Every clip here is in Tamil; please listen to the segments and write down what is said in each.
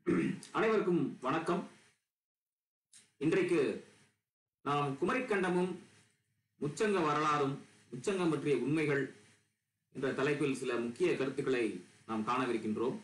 அனைவருக்கும் வணக்கம் இன்றைக்கு நாம் குமரிக்கண்டமும் முச்சங்க வரலாறும் முச்சங்கம் பற்றிய உண்மைகள் என்ற தலைப்பில் சில முக்கிய கருத்துக்களை நாம் காணவிருக்கின்றோம்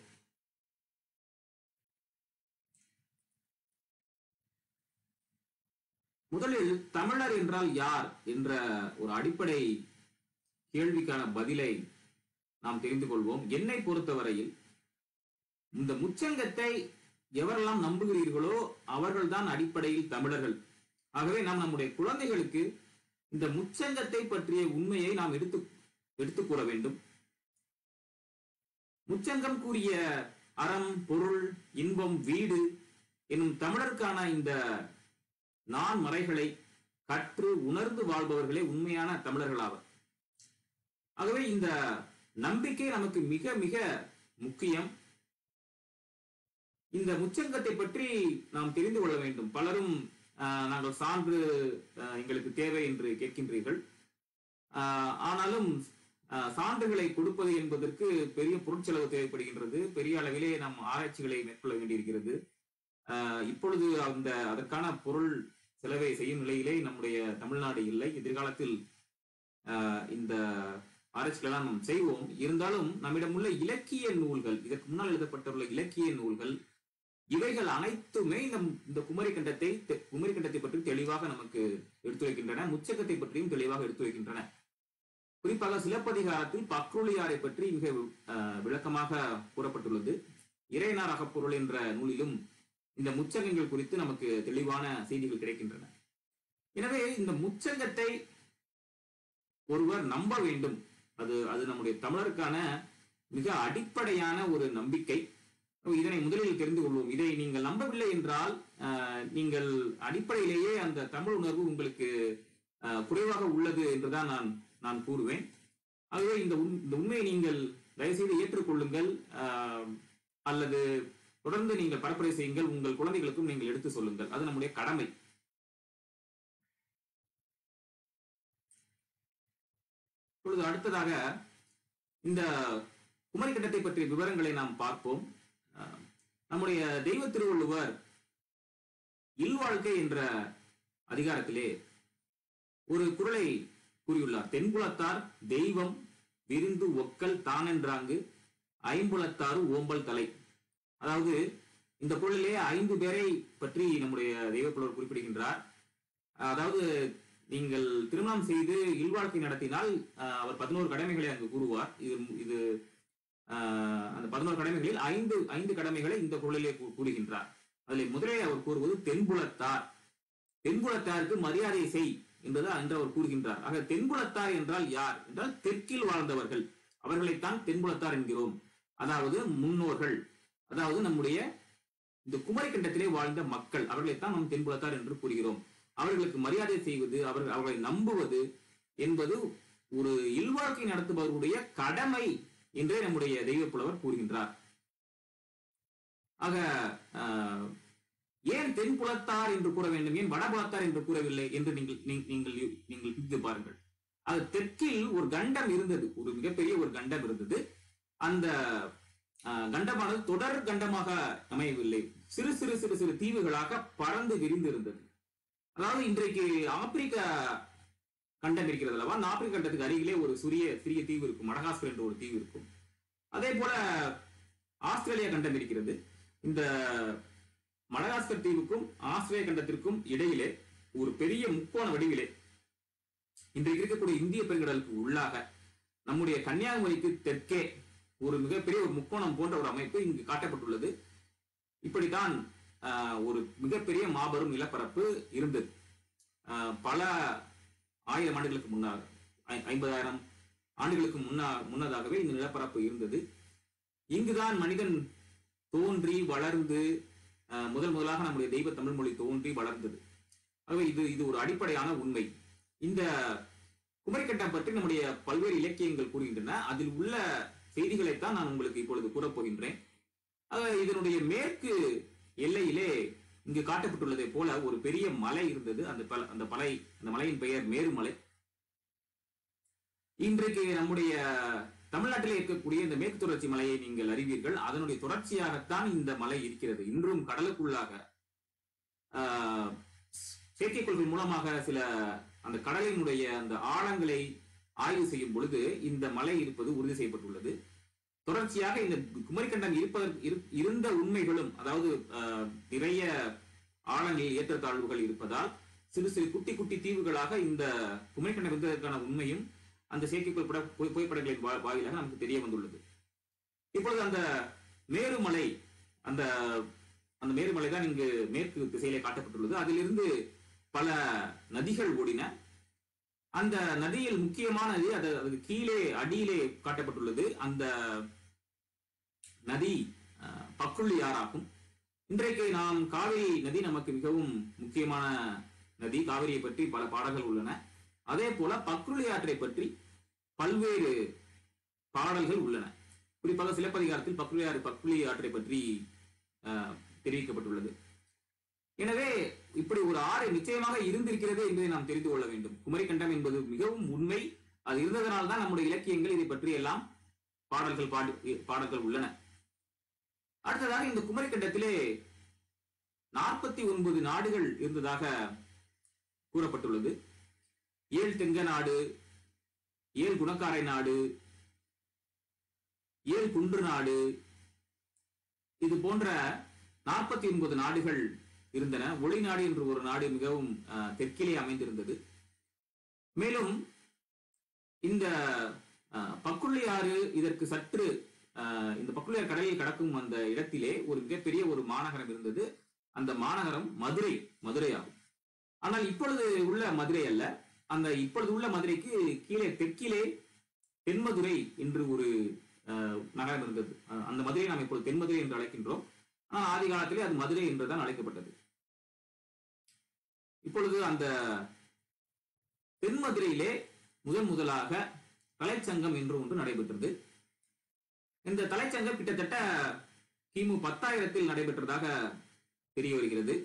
முதலில் தமிழர் என்றால் யார் என்ற ஒரு அடிப்படை கேள்விக்கான பதிலை நாம் தெரிந்து கொள்வோம் என்னை பொறுத்தவரையில் இந்த முச்சங்கத்தை எவரெல்லாம் நம்புகிறீர்களோ அவர்கள்தான் அடிப்படையில் தமிழர்கள் ஆகவே நாம் நம்முடைய குழந்தைகளுக்கு இந்த முச்சங்கத்தை பற்றிய உண்மையை நாம் எடுத்து எடுத்து கூற வேண்டும் முச்சங்கம் கூறிய அறம் பொருள் இன்பம் வீடு என்னும் தமிழருக்கான இந்த நான் மறைகளை கற்று உணர்ந்து வாழ்பவர்களே உண்மையான தமிழர்களாவர் ஆகவே இந்த நம்பிக்கை நமக்கு மிக மிக முக்கியம் இந்த முச்சங்கத்தை பற்றி நாம் தெரிந்து கொள்ள வேண்டும் பலரும் ஆஹ், நாங்கள் சான்று ஆஹ், எங்களுக்கு தேவை என்று கேட்கின்றீர்கள் ஆஹ், ஆனாலும் ஆஹ், சான்றுகளை கொடுப்பது என்பதற்கு பெரிய பொருட்செலவு தேவைப்படுகின்றது பெரிய அளவிலே நாம் ஆராய்ச்சிகளை மேற்கொள்ள வேண்டியிருக்கிறது ஆஹ், இப்பொழுது அந்த அதற்கான பொருள் செலவை செய்யும் நிலையிலே நம்முடைய தமிழ்நாடு இல்லை எதிர்காலத்தில் ஆஹ், இந்த ஆராய்ச்சிகளெல்லாம் நாம் செய்வோம் இருந்தாலும் நம்மிடம் உள்ள இலக்கிய நூல்கள் இதற்கு முன்னால் எழுதப்பட்டுள்ள இலக்கிய நூல்கள் இவைகள் அனைத்துமே நம் இந்த குமரி கண்டத்தை தெ- குமரி கண்டத்தை பற்றி தெளிவாக நமக்கு எடுத்துரைக்கின்றன முச்சக்கத்தை பற்றியும் தெளிவாக எடுத்துரைக்கின்றன குறிப்பாக சிலப்பதிகாரத்தில் பக்ருளியாரை பற்றி மிக ஆஹ், விளக்கமாக கூறப்பட்டுள்ளது இறையனார் அகப்பொருள் என்ற நூலிலும் இந்த முச்சகங்கள் குறித்து நமக்கு தெளிவான செய்திகள் கிடைக்கின்றன எனவே இந்த முச்சங்கத்தை ஒருவர் நம்ப வேண்டும் அது அது நம்முடைய தமிழருக்கான மிக அடிப்படையான ஒரு நம்பிக்கை இதனை முதலில் தெரிந்து கொள்வோம் இதை நீங்கள் நம்பவில்லை என்றால் ஆஹ், நீங்கள் அடிப்படையிலேயே அந்த தமிழ் உணர்வு உங்களுக்கு ஆஹ், குறைவாக உள்ளது என்றுதான் நான் நான் கூறுவேன் ஆகவே இந்த உண்- இந்த உண்மையை நீங்கள் தயவுசெய்து ஏற்றுக்கொள்ளுங்கள் ஆஹ், அல்லது தொடர்ந்து நீங்கள் பரப்புரை செய்யுங்கள் உங்கள் குழந்தைகளுக்கும் நீங்கள் எடுத்து சொல்லுங்கள் அது நம்முடைய கடமை இப்பொழுது அடுத்ததாக இந்த குமரி கண்டத்தை பற்றிய விவரங்களை நாம் பார்ப்போம் அஹ், நம்முடைய தெய்வ திருவள்ளுவர் இல்வாழ்க்கை என்ற அதிகாரத்திலே ஒரு குறளை கூறியுள்ளார் தென்புலத்தார் தெய்வம் விருந்து ஒக்கல் தானென்றாங்கு ஐம்புலத்தாறு ஓம்பல் தலை அதாவது இந்த குறளிலே ஐந்து பேரை பற்றி நம்முடைய தெய்வப்புலவர் குறிப்பிடுகின்றார் அதாவது நீங்கள் திருமணம் செய்து இல்வாழ்க்கை நடத்தினால் அஹ், அவர் பதினோரு கடமைகளை அங்கு கூறுவார் இது இது ஆஹ் அந்த பதினோரு கடமைகளில் ஐந்து ஐந்து கடமைகளை இந்த குரலிலே கூ- கூறுகின்றார் அதில் முதலில் அவர் கூறுவது தென்புலத்தார் தென்புலத்தாருக்கு மரியாதை செய் என்பது அன்று அவர் கூறுகின்றார் ஆக தென்புலத்தார் என்றால் யார் என்றால் தெற்கில் வாழ்ந்தவர்கள் அவர்களைத்தான் தென்புலத்தார் என்கிறோம் அதாவது முன்னோர்கள் அதாவது நம்முடைய இந்த குமரிக்கண்டத்திலே வாழ்ந்த மக்கள் அவர்களைத்தான் நாம் தென்புலத்தார் என்று கூறுகிறோம் அவர்களுக்கு மரியாதை செய்வது அவர்கள் அவர்களை நம்புவது என்பது ஒரு இல்வாழ்க்கை நடத்துபவருடைய கடமை என்றே நம்முடைய தெய்வ புலவர் கூறுகின்றார் ஆக ஆஹ், ஏன் தென்புலத்தார் என்று கூற வேண்டும் ஏன் வடபுலத்தார் என்று கூறவில்லை என்று நீங்கள் நீ- நீங்கள் யோ- நீங்கள் சிந்தித்து பாருங்கள் அது தெற்கில் ஒரு கண்டம் இருந்தது ஒரு மிகப்பெரிய ஒரு கண்டம் இருந்தது அந்த ஆஹ், கண்டமானது தொடர் கண்டமாக அமையவில்லை சிறு சிறு சிறு சிறு தீவுகளாக பறந்து விரிந்து இருந்தது அதாவது இன்றைக்கு ஆப்பிரிக்க கண்டம் இருக்கிறது அல்லவா அந்த ஆப்பிரிக்க கண்டத்துக்கு அருகிலே ஒரு சிறிய சிறிய தீவு இருக்கும் மடகாஸ்கர் என்ற ஒரு தீவு இருக்கும் அதே போல ஆஸ்திரேலியா கண்டம் இருக்கிறது இந்த மடகாஸ்கர் தீவுக்கும் ஆஸ்திரேலிய கண்டத்திற்கும் இடையிலே ஒரு பெரிய முக்கோண வடிவிலே இன்றைக்கு இருக்கக்கூடிய இந்திய பெருங்கடலுக்கு உள்ளாக நம்முடைய கன்னியாகுமரிக்கு தெற்கே ஒரு மிகப்பெரிய ஒரு முக்கோணம் போன்ற ஒரு அமைப்பு இங்கு காட்டப்பட்டுள்ளது இப்படித்தான் ஆஹ், ஒரு மிகப்பெரிய மாபெரும் நிலப்பரப்பு இருந்தது ஆஹ், பல ஆயிரம் ஆண்டுகளுக்கு முன்னாக ஐ- ஐம்பதாயிரம் ஆண்டுகளுக்கு முன்னா முன்னதாகவே இந்த நிலப்பரப்பு இருந்தது இங்குதான் மனிதன் தோன்றி வளர்ந்து அஹ், முதல் முதலாக நம்முடைய தெய்வ தமிழ் மொழி தோன்றி வளர்ந்தது ஆகவே இது இது ஒரு அடிப்படையான உண்மை இந்த குமரிக்கட்டம் பற்றி நம்முடைய பல்வேறு இலக்கியங்கள் கூறுகின்றன அதில் உள்ள செய்திகளைத்தான் நான் உங்களுக்கு இப்பொழுது கூறப் போகின்றேன் ஆக இதனுடைய மேற்கு எல்லையிலே இங்கு காட்டப்பட்டுள்ளதை போல ஒரு பெரிய மலை இருந்தது அந்த பல அந்த மலை அந்த மலையின் பெயர் மேருமலை இன்றைக்கு நம்முடைய தமிழ்நாட்டிலே இருக்கக்கூடிய இந்த மேற்கு தொடர்ச்சி மலையை நீங்கள் அறிவீர்கள் அதனுடைய தொடர்ச்சியாகத்தான் இந்த மலை இருக்கிறது இன்றும் கடலுக்குள்ளாக ஆஹ், செயற்கைக்கோள்கள் மூலமாக சில அந்த கடலினுடைய அந்த ஆழங்களை ஆய்வு செய்யும் பொழுது இந்த மலை இருப்பது உறுதி செய்யப்பட்டுள்ளது தொடர்ச்சியாக இந்த குமரிக்கண்டம் இருப்பதற்கு இரு- இருந்த உண்மைகளும் அதாவது ஆஹ், நிறைய ஆழங்களில் ஏற்றத்தாழ்வுகள் இருப்பதால் சிறு சிறு குட்டி குட்டி தீவுகளாக இந்த குமரிக்கண்டம் இருந்ததற்கான உண்மையும் அந்த செயற்கைக்கோள் பட புகை- புகைப்படங்களின் வா- வாயிலாக நமக்கு தெரிய வந்துள்ளது இப்பொழுது அந்த மேருமலை அந்த அந்த மேருமலை தான் இங்கு மேற்கு திசையிலே காட்டப்பட்டுள்ளது அதிலிருந்து பல நதிகள் ஓடின அந்த நதியில் முக்கியமான நதி அது அதுக்கு கீழே அடியிலே காட்டப்பட்டுள்ளது அந்த நதி அஹ், பக்குள்ளி ஆறாகும் இன்றைக்கு நாம் காவிரி நதி நமக்கு மிகவும் முக்கியமான நதி காவிரியை பற்றி பல பாடல்கள் உள்ளன அதே போல பக்குள்ளி ஆற்றை பற்றி பல்வேறு பாடல்கள் உள்ளன குறிப்பாக சிலப்பதிகாரத்தில் பக்குள்ளி ஆறு பக்குள்ளி ஆற்றை பற்றி அஹ், தெரிவிக்கப்பட்டுள்ளது எனவே இப்படி ஒரு ஆறு நிச்சயமாக இருந்திருக்கிறது என்பதை நாம் தெரிந்து கொள்ள வேண்டும் குமரிக்கண்டம் என்பது மிகவும் உண்மை அது இருந்ததனால் தான் நம்முடைய இலக்கியங்கள் இதை பற்றி எல்லாம் பாடல்கள் பாடி பாடல்கள் உள்ளன அடுத்ததாக இந்த குமரிக்கண்டத்திலே நாற்பத்தி ஒன்பது நாடுகள் இருந்ததாக கூறப்பட்டுள்ளது ஏழு தெங்க நாடு ஏழு குணக்காரை நாடு ஏழு குன்று நாடு இது போன்ற நாற்பத்தி ஒன்பது நாடுகள் இருந்தன ஒளிநாடு என்று ஒரு நாடு மிகவும் அஹ், தெற்கிலே அமைந்திருந்தது மேலும் இந்த அஹ், பக்குள்ளி ஆறு இதற்கு சற்று அஹ், இந்த பக்குள்ளியார் கடலில் கடக்கும் அந்த இடத்திலே ஒரு மிகப்பெரிய ஒரு மாநகரம் இருந்தது அந்த மாநகரம் மதுரை மதுரை ஆகும் ஆனால் இப்பொழுது உள்ள மதுரை அல்ல அந்த இப்பொழுது உள்ள மதுரைக்கு கீழே தெற்கிலே தென்மதுரை என்று ஒரு அஹ், நகரம் இருந்தது அஹ், அந்த மதுரையை நாம் இப்பொழுது தென்மதுரை என்று அழைக்கின்றோம் ஆனால் ஆதி காலத்திலே அது மதுரை என்றுதான் அழைக்கப்பட்டது இப்பொழுது அந்த தென்மதுரையிலே முதன் முதலாக தலைச்சங்கம் என்று ஒன்று நடைபெற்றது இந்த தலைச்சங்கம் கிட்டத்தட்ட கிமு பத்தாயிரத்தில் நடைபெற்றதாக தெரிய வருகிறது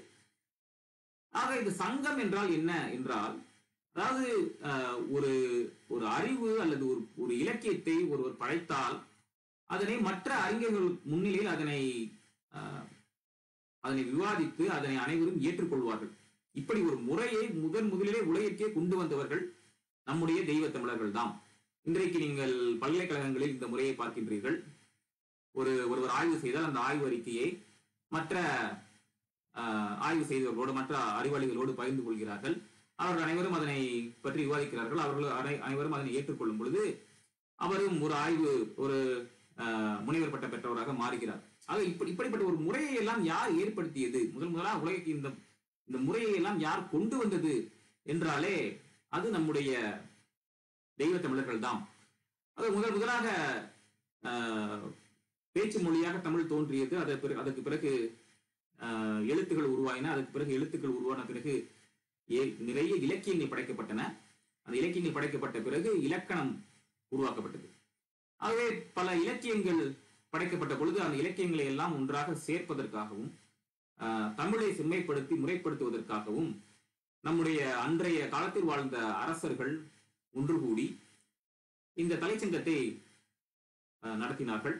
ஆக இந்த சங்கம் என்றால் என்ன என்றால் அதாவது அஹ், ஒரு ஒரு அறிவு அல்லது ஒரு ஒரு இலக்கியத்தை ஒருவர் படைத்தால் அதனை மற்ற அறிஞர்கள் முன்னிலையில் அதனை அஹ், அதனை விவாதித்து அதனை அனைவரும் ஏற்றுக்கொள்வார்கள் இப்படி ஒரு முறையை முதன் முதலிலே உலகிற்கே கொண்டு வந்தவர்கள் நம்முடைய தெய்வ தமிழர்கள் தான் இன்றைக்கு நீங்கள் பல்கலைக்கழகங்களில் இந்த முறையை பார்க்கின்றீர்கள் ஒரு ஒருவர் ஆய்வு செய்தால் அந்த ஆய்வு அறிக்கையை மற்ற ஆஹ், ஆய்வு செய்தவர்களோடு மற்ற அறிவாளிகளோடு பகிர்ந்து கொள்கிறார்கள் அவர்கள் அனைவரும் அதனை பற்றி விவாதிக்கிறார்கள் அவர்கள் அனை- அனைவரும் அதனை ஏற்றுக்கொள்ளும் பொழுது அவரும் ஒரு ஆய்வு ஒரு ஆஹ், முனைவர் பட்டம் பெற்றவராக மாறுகிறார் ஆக இப்படி இப்படிப்பட்ட ஒரு முறையை எல்லாம் யார் ஏற்படுத்தியது முதல் முதலாக உலகிற்கு இந்த இந்த முறையை எல்லாம் யார் கொண்டு வந்தது என்றாலே அது நம்முடைய தெய்வ தமிழர்கள் தான் அது முதல் முதலாக ஆஹ், பேச்சு மொழியாக தமிழ் தோன்றியது அதற்கு பிறகு அதற்கு பிறகு ஆஹ், எழுத்துக்கள் உருவாயின அதற்கு பிறகு எழுத்துக்கள் உருவான பிறகு ஏ- நிறைய இலக்கியங்கள் படைக்கப்பட்டன அந்த இலக்கியங்கள் படைக்கப்பட்ட பிறகு இலக்கணம் உருவாக்கப்பட்டது ஆகவே பல இலக்கியங்கள் படைக்கப்பட்ட பொழுது அந்த இலக்கியங்களை எல்லாம் ஒன்றாக சேர்ப்பதற்காகவும் ஆஹ், தமிழை செம்மைப்படுத்தி முறைப்படுத்துவதற்காகவும் நம்முடைய அன்றைய காலத்தில் வாழ்ந்த அரசர்கள் ஒன்று கூடி இந்த தலைச்சங்கத்தை ஆஹ், நடத்தினார்கள்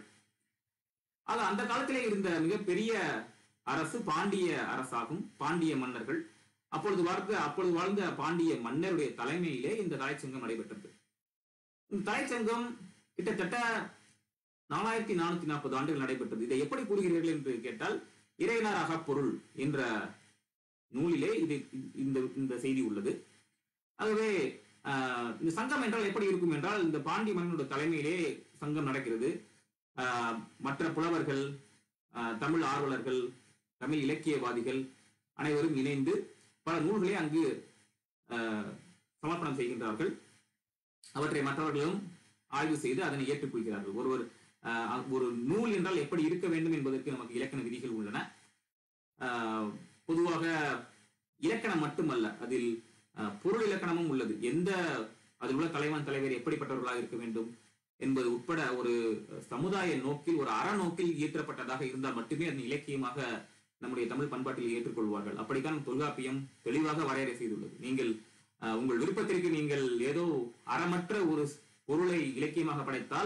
ஆக அந்த காலத்திலே இருந்த மிகப்பெரிய அரசு பாண்டிய அரசாகும் பாண்டிய மன்னர்கள் அப்பொழுது வாழ்ந்த அப்பொழுது வாழ்ந்த பாண்டிய மன்னருடைய தலைமையிலே இந்த தலைச்சங்கம் நடைபெற்றது இந்த தலைச்சங்கம் கிட்டத்தட்ட நாலாயிரத்தி நானூத்தி நாற்பது ஆண்டுகள் நடைபெற்றது இதை எப்படி கூறுகிறீர்கள் என்று கேட்டால் இறையனார் அகப்பொருள் என்ற நூலிலே இது இந்த இந்த செய்தி உள்ளது ஆகவே ஆஹ், இந்த சங்கம் என்றால் எப்படி இருக்கும் என்றால் இந்த பாண்டி மன்னனுடைய தலைமையிலே சங்கம் நடக்கிறது ஆஹ், மற்ற புலவர்கள் ஆஹ், தமிழ் ஆர்வலர்கள் தமிழ் இலக்கியவாதிகள் அனைவரும் இணைந்து பல நூல்களை அங்கு ஆஹ், சமர்ப்பணம் செய்கின்றார்கள் அவற்றை மற்றவர்களும் ஆய்வு செய்து அதனை ஏற்றுக்கொள்கிறார்கள் ஒருவர் ஆஹ், ஒரு நூல் என்றால் எப்படி இருக்க வேண்டும் என்பதற்கு நமக்கு இலக்கண விதிகள் உள்ளன ஆஹ், பொதுவாக இலக்கணம் மட்டுமல்ல அதில் ஆஹ், பொருள் இலக்கணமும் உள்ளது எந்த அதில் உள்ள தலைவன் தலைவர் எப்படிப்பட்டவர்களாக இருக்க வேண்டும் என்பது உட்பட ஒரு சமுதாய நோக்கில் ஒரு அறநோக்கில் இயற்றப்பட்டதாக இருந்தால் மட்டுமே அதன் இலக்கியமாக நம்முடைய தமிழ் பண்பாட்டில் ஏற்றுக்கொள்வார்கள் அப்படித்தான் தொல்காப்பியம் தெளிவாக வரையறை செய்துள்ளது நீங்கள் ஆஹ், உங்கள் விருப்பத்திற்கு நீங்கள் ஏதோ அறமற்ற ஒரு பொருளை இலக்கியமாக படைத்தால்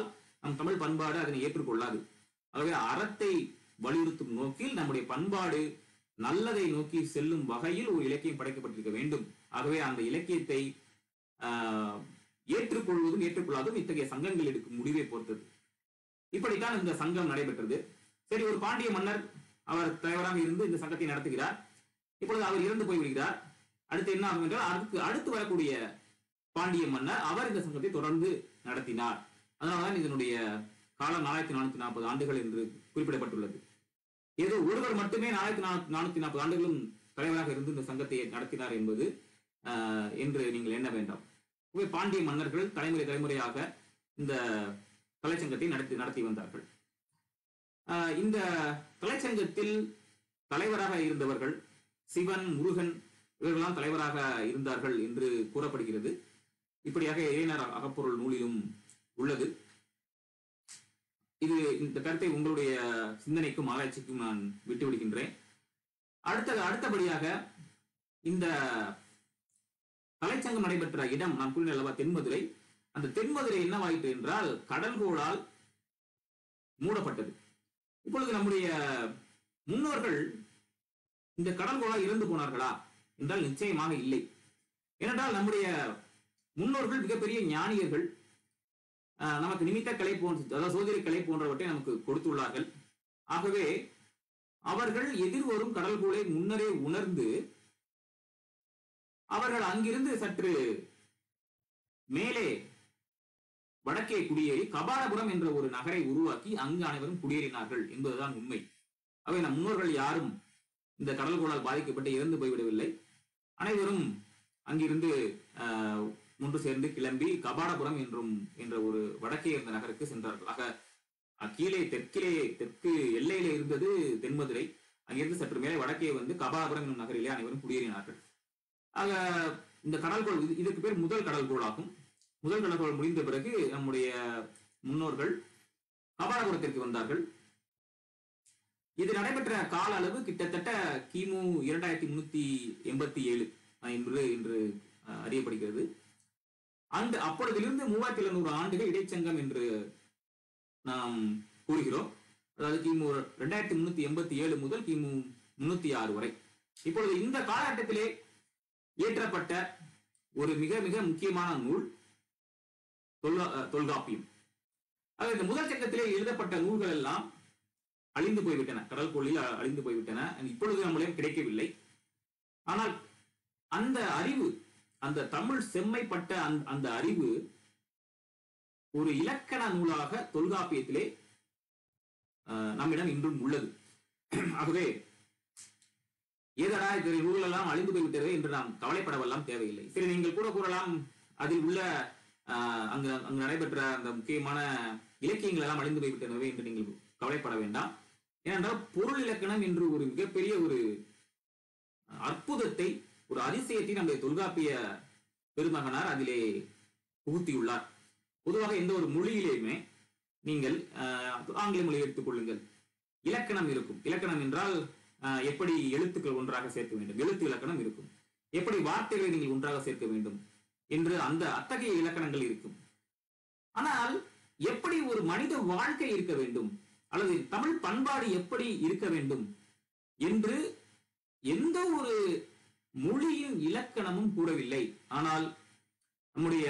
நம் தமிழ் பண்பாடு அதனை ஏற்றுக்கொள்ளாது ஆகவே அறத்தை வலியுறுத்தும் நோக்கில் நம்முடைய பண்பாடு நல்லதை நோக்கி செல்லும் வகையில் ஒரு இலக்கியம் படைக்கப்பட்டிருக்க வேண்டும் ஆகவே அந்த இலக்கியத்தை ஆஹ், ஏற்றுக்கொள்வதும் ஏற்றுக்கொள்ளாதும் இத்தகைய சங்கங்கள் எடுக்கும் முடிவை பொறுத்தது இப்படித்தான் இந்த சங்கம் நடைபெற்றது சரி ஒரு பாண்டிய மன்னர் அவர் தலைவராக இருந்து இந்த சங்கத்தை நடத்துகிறார் இப்பொழுது அவர் இறந்து போய்விடுகிறார் அடுத்து என்ன ஆகும் என்றால் அடுத்து அடுத்து வரக்கூடிய பாண்டிய மன்னர் அவர் இந்த சங்கத்தை தொடர்ந்து நடத்தினார் அதனால்தான் இதனுடைய காலம் நாலாயிரத்தி நானூத்தி நாற்பது ஆண்டுகள் என்று குறிப்பிடப்பட்டுள்ளது ஏதோ ஒருவர் மட்டுமே நாலாயிரத்தி நானூத்தி நாற்பது ஆண்டுகளும் தலைவராக இருந்து இந்த சங்கத்தை நடத்தினார் என்பது ஆஹ், என்று நீங்கள் எண்ண வேண்டாம் இவை பாண்டிய மன்னர்கள் தலைமுறை தலைமுறையாக இந்த கலைச்சங்கத்தை நடத்தி நடத்தி வந்தார்கள் ஆஹ், இந்த கலைச்சங்கத்தில் தலைவராக இருந்தவர்கள் சிவன் முருகன் இவர்களெல்லாம் தலைவராக இருந்தார்கள் என்று கூறப்படுகிறது இப்படியாக இளைஞர் அகப்பொருள் நூலிலும் உள்ளது இது இந்த கருத்தை உங்களுடைய சிந்தனைக்கும் ஆராய்ச்சிக்கும் நான் விட்டு விடுகின்றேன் அடுத்த அடுத்தபடியாக இந்த கலைச்சங்கம் நடைபெற்ற இடம் நான் கூறின அல்லவா தென்மதுரை அந்த தென்மதுரை என்னவாயிற்று என்றால் கடல்கோளால் மூடப்பட்டது இப்பொழுது நம்முடைய முன்னோர்கள் இந்த கடல்கோளால் இறந்து போனார்களா என்றால் நிச்சயமாக இல்லை ஏனென்றால் நம்முடைய முன்னோர்கள் மிகப்பெரிய ஞானியர்கள் ஆஹ், நமக்கு நிமித்த கலை போன்ற அதாவது சோதரி கலை போன்றவற்றை நமக்கு கொடுத்துள்ளார்கள் ஆகவே அவர்கள் எதிர்வரும் கடல்கோளை முன்னரே உணர்ந்து அவர்கள் அங்கிருந்து சற்று மேலே வடக்கே குடியேறி கபாலபுரம் என்ற ஒரு நகரை உருவாக்கி அங்கு அனைவரும் குடியேறினார்கள் என்பதுதான் உண்மை அவை நம் முன்னோர்கள் யாரும் இந்த கடல்கோளால் பாதிக்கப்பட்டு இறந்து போய்விடவில்லை அனைவரும் அங்கிருந்து ஆஹ், ஒன்று சேர்ந்து கிளம்பி கபாடபுரம் என்றும் என்ற ஒரு வடக்கே இருந்த நகருக்கு சென்றார்கள் ஆக அஹ், கீழே தெற்கிலே தெற்கு எல்லையிலே இருந்தது தென்மதுரை அங்கிருந்து சற்று மேலே வடக்கே வந்து கபாடபுரம் என்னும் நகரிலே அனைவரும் குடியேறினார்கள் ஆக இந்த கடல்கோள் இது- இதற்கு பேர் முதல் கடல்கோள் ஆகும் முதல் கடல்கோள் முடிந்த பிறகு நம்முடைய முன்னோர்கள் கபாடபுரத்திற்கு வந்தார்கள் இது நடைபெற்ற கால அளவு கிட்டத்தட்ட கிமு இரண்டாயிரத்தி முன்னூத்தி எண்பத்தி ஏழு என்று என்று அஹ், அறியப்படுகிறது அந்த அப்பொழுதிலிருந்து மூவாயிரத்தி எழுநூறு ஆண்டுகள் இடைச்சங்கம் என்று நாம் கூறுகிறோம் அதாவது கிமு ரெண்டாயிரத்தி முன்னூத்தி எண்பத்தி ஏழு முதல் கிமு முன்னூத்தி ஆறு வரை இப்பொழுது இந்த காலகட்டத்திலே இயற்றப்பட்ட ஒரு மிக மிக முக்கியமான நூல் தொல்கா அஹ், தொல்காப்பியம் ஆக இந்த முதல் சங்கத்திலே எழுதப்பட்ட நூல்கள் எல்லாம் அழிந்து போய்விட்டன கடல் கொள்ளில் அ- அழிந்து போய்விட்டன இப்பொழுது நம்மளிடம் கிடைக்கவில்லை ஆனால் அந்த அறிவு அந்த தமிழ் செம்மைப்பட்ட அந்த அந்த அறிவு ஒரு இலக்கண நூலாக தொல்காப்பியத்திலே அஹ், நம்மிடம் இன்றும் உள்ளது ஆகவே ஏதடா இந்த நூல்கள் எல்லாம் அழிந்து போய்விட்டது என்று நாம் கவலைப்படவெல்லாம் தேவையில்லை சரி நீங்கள் கூட கூறலாம் அதில் உள்ள ஆஹ், அங்கு அங்கு நடைபெற்ற அந்த முக்கியமான இலக்கியங்கள் எல்லாம் அழிந்து போய்விட்டனவே என்று நீங்கள் கவலைப்பட வேண்டாம் ஏனென்றால் பொருள் இலக்கணம் என்று ஒரு மிகப்பெரிய ஒரு அற்புதத்தை ஒரு அதிசயத்தை நம்முடைய தொல்காப்பிய பெருமகனார் அதிலே புகுத்தியுள்ளார் பொதுவாக எந்த ஒரு மொழியிலேயுமே நீங்கள் ஆஹ், ஆங்கில மொழியை எடுத்துக்கொள்ளுங்கள் இலக்கணம் இருக்கும் இலக்கணம் என்றால் ஆஹ், எப்படி எழுத்துக்கள் ஒன்றாக சேர்க்க வேண்டும் எழுத்து இலக்கணம் இருக்கும் எப்படி வார்த்தைகளை நீங்கள் ஒன்றாக சேர்க்க வேண்டும் என்று அந்த அத்தகைய இலக்கணங்கள் இருக்கும் ஆனால் எப்படி ஒரு மனித வாழ்க்கை இருக்க வேண்டும் அல்லது தமிழ் பண்பாடு எப்படி இருக்க வேண்டும் என்று எந்த ஒரு மொழியின் இலக்கணமும் கூறவில்லை ஆனால் நம்முடைய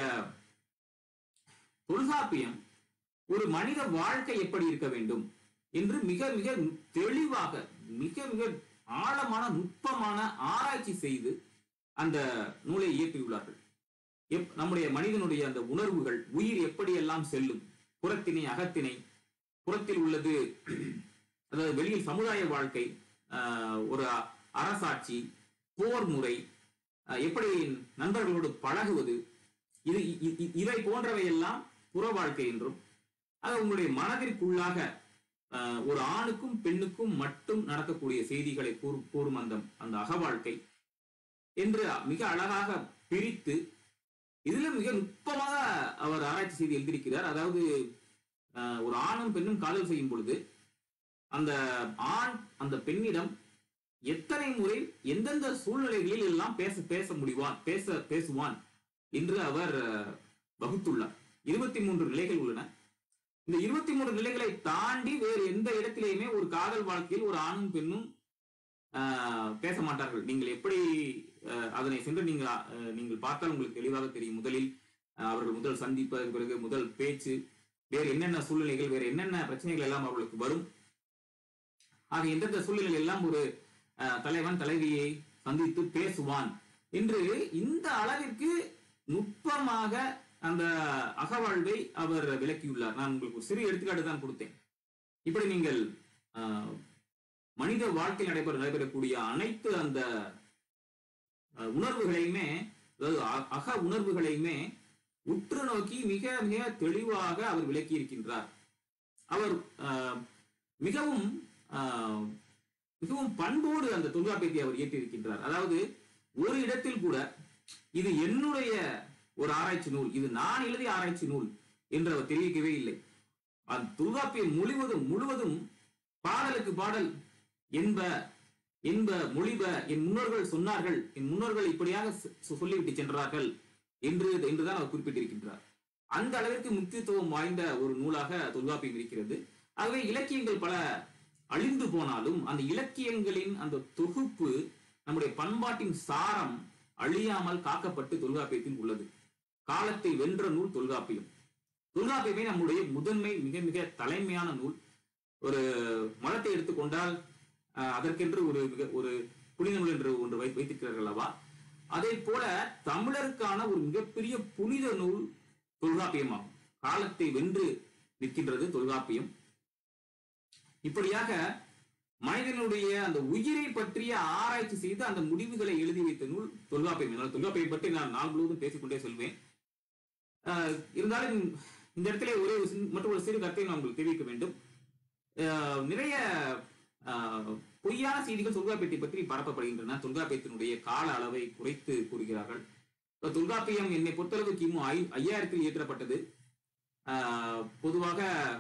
தொல்காப்பியம் ஒரு மனித வாழ்க்கை எப்படி இருக்க வேண்டும் என்று மிக மிக தெளிவாக மிக மிக ஆழமான நுட்பமான ஆராய்ச்சி செய்து அந்த நூலை இயற்றியுள்ளார்கள் எப்- நம்முடைய மனிதனுடைய அந்த உணர்வுகள் உயிர் எப்படியெல்லாம் செல்லும் புறத்திணை அகத்திணை புறத்தில் உள்ளது அதாவது வெளியில் சமுதாய வாழ்க்கை ஆஹ், ஒரு அ- அரசாட்சி போர் முறை ஆஹ், எப்படி நண்பர்களோடு பழகுவது இது இ- இ- இவை போன்றவை எல்லாம் புற வாழ்க்கை என்றும் அது உங்களுடைய மனதிற்குள்ளாக ஆஹ், ஒரு ஆணுக்கும் பெண்ணுக்கும் மட்டும் நடக்கக்கூடிய செய்திகளை கூறு- கூறும் அந்த அந்த அகவாழ்க்கை என்று மிக அழகாக பிரித்து இதுல மிக நுட்பமாக அவர் ஆராய்ச்சி செய்து எழுதியிருக்கிறார் அதாவது ஆஹ், ஒரு ஆணும் பெண்ணும் காதல் செய்யும் பொழுது அந்த ஆண் அந்த பெண்ணிடம் எத்தனை முறை எந்தெந்த சூழ்நிலைகளில் எல்லாம் பேச பேச முடிவான் பேச பேசுவான் என்று அவர் அஹ், வகுத்துள்ளார் இருபத்தி மூன்று நிலைகள் உள்ளன இந்த இருபத்தி மூன்று நிலைகளை தாண்டி வேறு எந்த இடத்திலேயுமே ஒரு காதல் வாழ்க்கையில் ஒரு ஆணும் பெண்ணும் ஆஹ், பேச மாட்டார்கள் நீங்கள் எப்படி ஆஹ், அதனை சென்று நீங்கள் ஆஹ், நீங்கள் பார்த்தால் உங்களுக்கு தெளிவாக தெரியும் முதலில் ஆஹ், அவர்கள் முதல் சந்திப்பதற்கு பிறகு முதல் பேச்சு வேறு என்னென்ன சூழ்நிலைகள் வேறு என்னென்ன பிரச்சனைகள் எல்லாம் அவர்களுக்கு வரும் ஆக எந்தெந்த சூழ்நிலைகள் எல்லாம் ஒரு ஆஹ், தலைவன் தலைவியை சந்தித்து பேசுவான் என்று இந்த அளவிற்கு நுட்பமாக அந்த அகவாழ்வை அவர் விளக்கியுள்ளார் நான் உங்களுக்கு ஒரு சிறு எடுத்துக்காட்டு தான் கொடுத்தேன் இப்படி நீங்கள் ஆஹ், மனித வாழ்க்கையில் நடைபெற நடைபெறக்கூடிய அனைத்து அந்த ஆஹ், உணர்வுகளையுமே அதாவது அ- அக உணர்வுகளையுமே உற்று நோக்கி மிக மிக தெளிவாக அவர் விளக்கி இருக்கின்றார் அவர் ஆஹ், மிகவும் ஆஹ், மிகவும் பண்போடு அந்த தொல்காப்பியத்தை அவர் இயற்றியிருக்கின்றார் அதாவது ஒரு இடத்தில் கூட இது என்னுடைய ஒரு ஆராய்ச்சி நூல் இது நான் எழுதிய ஆராய்ச்சி நூல் என்று அவர் தெரிவிக்கவே இல்லை அந்த தொல்காப்பியம் முழுவதும் முழுவதும் பாடலுக்கு பாடல் என்ப என்ப மொழிப என் முன்னோர்கள் சொன்னார்கள் என் முன்னோர்கள் இப்படியாக சொ- சொ- சொல்லிவிட்டு சென்றார்கள் என்று என்றுதான் அவர் குறிப்பிட்டிருக்கின்றார் அந்த அளவிற்கு முக்கியத்துவம் வாய்ந்த ஒரு நூலாக தொல்காப்பியம் இருக்கிறது ஆகவே இலக்கியங்கள் பல அழிந்து போனாலும் அந்த இலக்கியங்களின் அந்த தொகுப்பு நம்முடைய பண்பாட்டின் சாரம் அழியாமல் காக்கப்பட்டு தொல்காப்பியத்தில் உள்ளது காலத்தை வென்ற நூல் தொல்காப்பியம் தொல்காப்பியமே நம்முடைய முதன்மை மிக மிக தலைமையான நூல் ஒரு மதத்தை எடுத்துக்கொண்டால் அஹ், அதற்கென்று ஒரு மிக ஒரு புனித நூல் என்று ஒன்று வை வைத்திருக்கிறார்கள் அல்லவா அதே போல தமிழருக்கான ஒரு மிகப்பெரிய புனித நூல் தொல்காப்பியமாகும் காலத்தை வென்று நிற்கின்றது தொல்காப்பியம் இப்படியாக மனிதனுடைய அந்த உயிரை பற்றிய ஆராய்ச்சி செய்து அந்த முடிவுகளை எழுதி வைத்த நூல் தொல்காப்பியம் என்னால் தொல்காப்பியம் பற்றி நான் நாள் முழுவதும் பேசிக்கொண்டே செல்வேன் ஆஹ் இருந்தாலும் இந்த இடத்துல ஒரே ஒரு சின்- மற்றும் ஒரு சிறு கருத்தை நான் உங்களுக்கு தெரிவிக்க வேண்டும் ஆஹ் நிறைய ஆஹ், பொய்யான செய்திகள் தொல்காப்பியத்தை பற்றி பரப்பப்படுகின்றன தொல்காப்பியத்தினுடைய கால அளவை குறைத்து கூறுகிறார்கள் இப்ப தொல்காப்பியம் என்னை பொறுத்தளவு கிமு ஐ ஐயாயிரத்தில் இயற்றப்பட்டது ஆஹ், பொதுவாக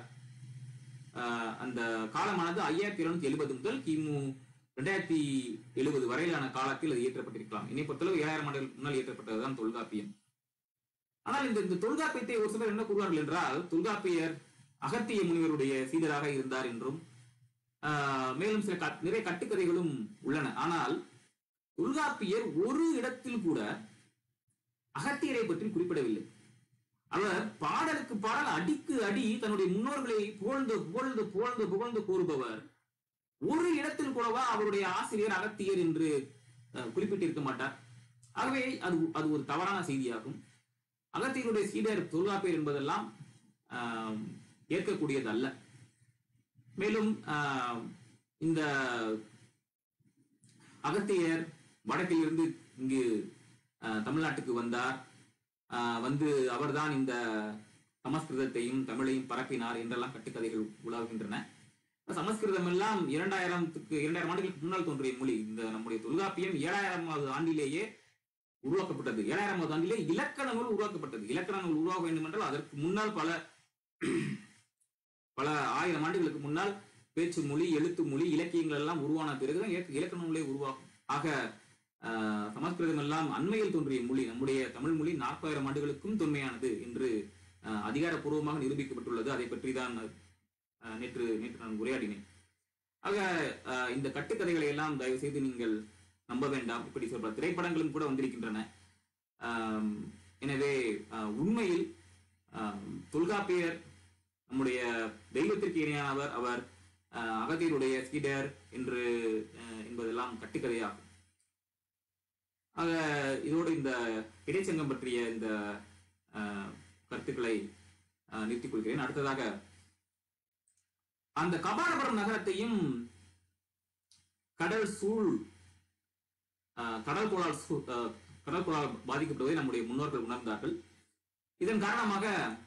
ஆஹ், அந்த காலமானது ஐயாயிரத்தி எழுநூத்தி எழுபது முதல் கிமு ரெண்டாயிரத்தி எழுபது வரையிலான காலத்தில் அது இயற்றப்பட்டிருக்கலாம் என்னை பொறுத்தளவு ஏழாயிரம் ஆண்டுகளுக்கு முன்னால் இயற்றப்பட்டதுதான் தொல்காப்பியம் ஆனால் இந்த இந்த தொல்காப்பியத்தை ஒரு சிலர் என்ன கூறுவார்கள் என்றால் தொல்காப்பியர் அகத்திய முனிவருடைய சீடராக இருந்தார் என்றும் ஆஹ், மேலும் சில கட்- நிறைய கட்டுக்கதைகளும் உள்ளன ஆனால் தொல்காப்பியர் ஒரு இடத்தில் கூட அகத்தியரை பற்றி குறிப்பிடவில்லை அவர் பாடலுக்கு பாடல் அடிக்கு அடி தன்னுடைய முன்னோர்களை புகழ்ந்து புகழ்ந்து புகழ்ந்து புகழ்ந்து கூறுபவர் ஒரு இடத்தில் கூடவா அவருடைய ஆசிரியர் அகத்தியர் என்று அஹ், குறிப்பிட்டிருக்க மாட்டார் ஆகவே அது அது ஒரு தவறான செய்தியாகும் அகத்தியருடைய சீடர் தொல்காப்பியர் என்பதெல்லாம் ஆஹ், ஏற்கக்கூடியது அல்ல மேலும் ஆஹ், இந்த அகத்தியர் வடக்கிலிருந்து இங்கு ஆஹ், தமிழ்நாட்டுக்கு வந்தார் ஆஹ், வந்து அவர்தான் இந்த சமஸ்கிருதத்தையும் தமிழையும் பரப்பினார் என்றெல்லாம் கட்டுக்கதைகள் உலாவுகின்றன சமஸ்கிருதம் எல்லாம் இரண்டாயிரத்துக்கு இரண்டாயிரம் ஆண்டுகளுக்கு முன்னால் தோன்றிய மொழி இந்த நம்முடைய தொல்காப்பியம் ஏழாயிரமாவது ஆண்டிலேயே உருவாக்கப்பட்டது ஏழாயிரமாவது ஆண்டிலே இலக்கண நூல் உருவாக்கப்பட்டது இலக்கண நூல் உருவாக வேண்டும் என்றால் அதற்கு முன்னால் பல பல ஆயிரம் ஆண்டுகளுக்கு முன்னால் பேச்சு மொழி எழுத்து மொழி இலக்கியங்கள் எல்லாம் உருவான பிறகுதான் இலக்க- இலக்கண நூலே உருவாகும் ஆக ஆஹ், சமஸ்கிருதம் எல்லாம் அண்மையில் தோன்றிய மொழி நம்முடைய தமிழ் மொழி நாற்பதாயிரம் ஆண்டுகளுக்கும் தொன்மையானது என்று ஆஹ், அதிகாரப்பூர்வமாக நிரூபிக்கப்பட்டுள்ளது அதை பற்றி தான் ஆஹ், நேற்று நேற்று நான் உரையாடினேன் ஆக ஆஹ், இந்த கட்டுக்கதைகளை எல்லாம் தயவு செய்து நீங்கள் நம்ப வேண்டாம் இப்படி சொல்ற திரைப்படங்களும் கூட வந்திருக்கின்றன ஆம், எனவே ஆஹ், உண்மையில் ஆம், தொல்காப்பியர் நம்முடைய தெய்வத்திற்கு இணையானவர் அவர் ஆஹ், அகத்தியருடைய சீடர் என்று ஆஹ், என்பதெல்லாம் கட்டுக்கதையாகும் ஆக இதோடு இந்த இடைச்சங்கம் பற்றிய இந்த ஆஹ், கருத்துக்களை ஆஹ், நிறுத்திக் கொள்கிறேன் அடுத்ததாக அந்த கபாலபுரம் நகரத்தையும் கடல் சூழ் ஆஹ், கடல் கோளால் சூ- ஆஹ், கடல் கோளால் பாதிக்கப்படுவதை நம்முடைய முன்னோர்கள் உணர்ந்தார்கள் இதன் காரணமாக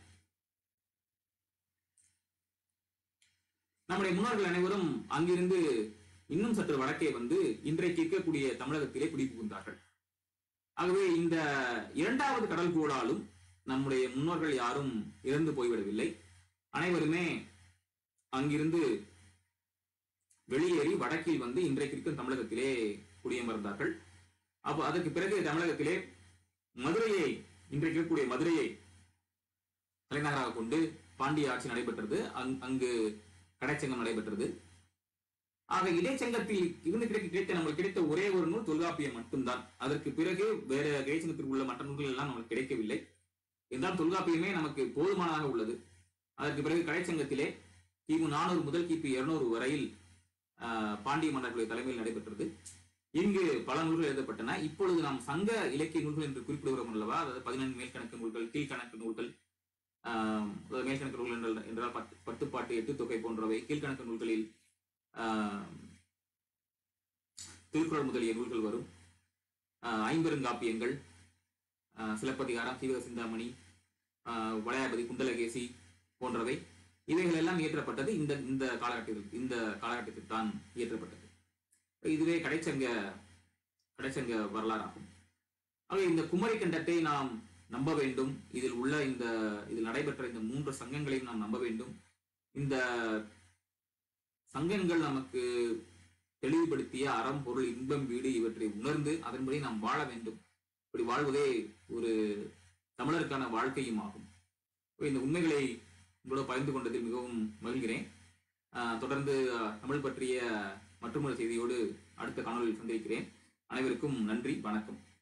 நம்முடைய முன்னோர்கள் அனைவரும் அங்கிருந்து இன்னும் சற்று வடக்கே வந்து இன்றைக்கு இருக்கக்கூடிய தமிழகத்திலே குடிபுகுந்தார்கள் ஆகவே இந்த இரண்டாவது கடல் கோளாலும் நம்முடைய முன்னோர்கள் யாரும் இறந்து போய்விடவில்லை அனைவருமே அங்கிருந்து வெளியேறி வடக்கில் வந்து இன்றைக்கு இருக்கும் தமிழகத்திலே குடியமர்ந்தார்கள் அப்போ அதற்கு பிறகு தமிழகத்திலே மதுரையை இன்றைக்கு இருக்கக்கூடிய மதுரையை தலைநகராக கொண்டு பாண்டிய ஆட்சி நடைபெற்றது அங்- அங்கு கடைச்சங்கம் நடைபெற்றது ஆக இடைச்சங்கத்தில் இருந்து கிடைக்க கிடைத்த நம்மளுக்கு கிடைத்த ஒரே ஒரு நூல் தொல்காப்பியம் மட்டும்தான் அதற்கு பிறகு வேற இடைச்சங்கத்தில் உள்ள மற்ற நூல்கள் எல்லாம் நமக்கு கிடைக்கவில்லை என்றால் தொல்காப்பியமே நமக்கு போதுமானதாக உள்ளது அதற்கு பிறகு கடைச்சங்கத்திலே கிமு நானூறு முதல் கிபி இருநூறு வரையில் ஆஹ், பாண்டிய மன்னர்களுடைய தலைமையில் நடைபெற்றது இங்கு பல நூல்கள் எழுதப்பட்டன இப்பொழுது நாம் சங்க இலக்கிய நூல்கள் என்று குறிப்பிடுகிறோம் அல்லவா அதாவது பதினெண்டு மேல்கணக்கு நூல்கள் கீழ்கணக்கு நூல்கள் ஆஹ், அதாவது மேல்கணக்கு நூல்கள் என்றால் என்றால் பத்து பத்துப்பாட்டு எட்டு தொகை போன்றவை கீழ்கணக்கு நூல்களில் ஆஹ், திருக்குறள் முதலிய நூல்கள் வரும் ஆஹ், ஐம்பெருங்காப்பியங்கள் ஆஹ், சிலப்பதிகாரம் சீவக சிந்தாமணி ஆஹ், வளையாபதி குண்டலகேசி போன்றவை இவைகள் எல்லாம் இயற்றப்பட்டது இந்த இந்த காலகட்டத்தில் இந்த காலகட்டத்தில் தான் இயற்றப்பட்டது இதுவே கடைச்சங்க கடைச்சங்க வரலாறாகும் ஆக இந்த குமரி கண்டத்தை நாம் நம்ப வேண்டும் இதில் உள்ள இந்த இதில் நடைபெற்ற இந்த மூன்று சங்கங்களையும் நாம் நம்ப வேண்டும் இந்த சங்கங்கள் நமக்கு தெளிவுபடுத்திய அறம் பொருள் இன்பம் வீடு இவற்றை உணர்ந்து அதன்படி நாம் வாழ வேண்டும் இப்படி வாழ்வதே ஒரு தமிழருக்கான வாழ்க்கையும் ஆகும் இந்த உண்மைகளை உங்களோட பகிர்ந்து கொண்டதில் மிகவும் மகிழ்கிறேன் ஆஹ் தொடர்ந்து ஆஹ், தமிழ் பற்றிய மற்றொரு செய்தியோடு அடுத்த காணொலியில் சந்திக்கிறேன் அனைவருக்கும் நன்றி வணக்கம்